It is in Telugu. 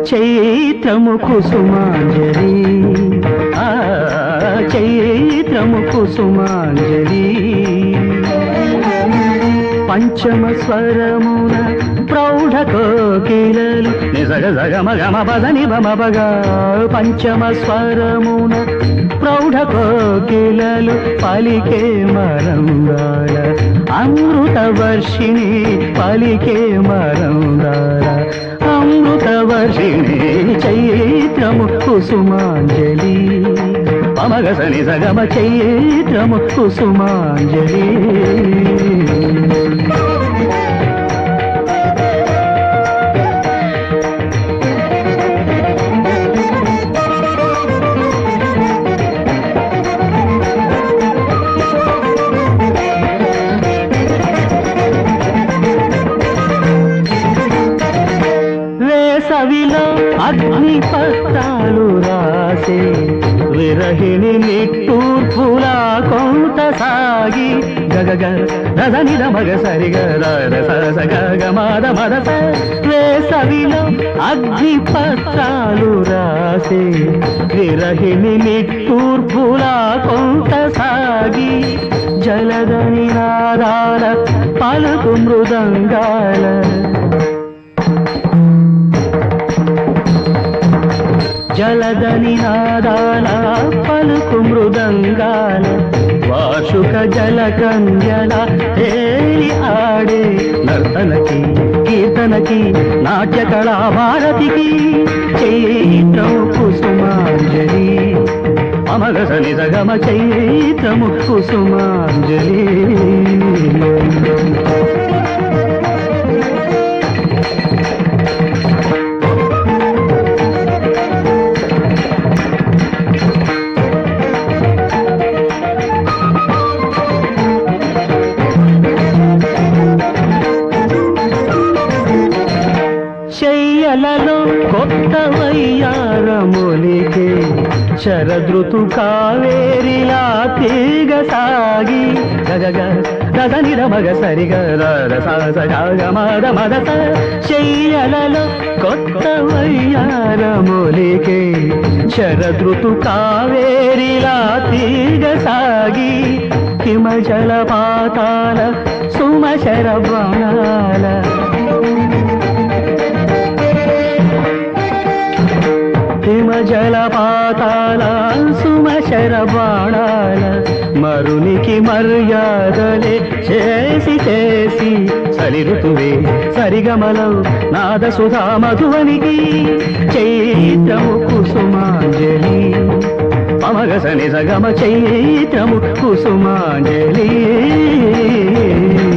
చైత్రము కుసుమాంజలి ఆ చైత్రము కుసుమాంజలి పంచమ స్వరమున ప్రౌఢ కోకిలలు నిజగ జగమ గమ పదని బమ బగ పంచమ స్వరమున ప్రౌఢ కోకిలలు పలికే మరంగాల అమృత వర్షిణి పలికే మరంగాల అమృత వర్షిణి చైత్రము కుసుమాంజలి పమగసని సగమ చైత్రము కుసుమాంజలి వేసవిలో అగ్ని పత్రాలు రాసే విరహిణి నిట్టూర్పులా కొంత సాగి గగగ రదని మగ సరిగ రసగ మద మదస వేసవిలో అగ్ని పత్రాలు రాసే విరహిణి నిట్టూర్పులా కొంత సాగి జలదని నాదాల పలుకు మృదంగాల జలదని నాదాల పలుకు మృదంగాల వాషుక జల కంజల తేలి ఆడే నర్తనకి కీర్తనకి నాట్య కళా భారతికి చైత్రం కుసుమాంజలి అమగసని సగమ చైత్రము కుసుమాంజలి చెయ్యలలో కొత్త వయ్యారములికే శరదృతు కావేరిలా తీగ సాగి గగగ గగని మగ సరిగ రసగ మద మదత చెయ్యలలో కొత్త వయ్యారములికే శరదృతు కావేరిలా తీగ సాగి హిమ జలపాతాల సుమశర బాణాల హిమ జలపాతాల సుమశర బాణాల మరునికి మర్యాదలే చేసి చేసి చలి ఋతువే సరిగమలం నాద సుధా మధువనికి చైత్రము కుసుమాంజలి అమగసని సగమ చైత్రము కుసుమాంజలి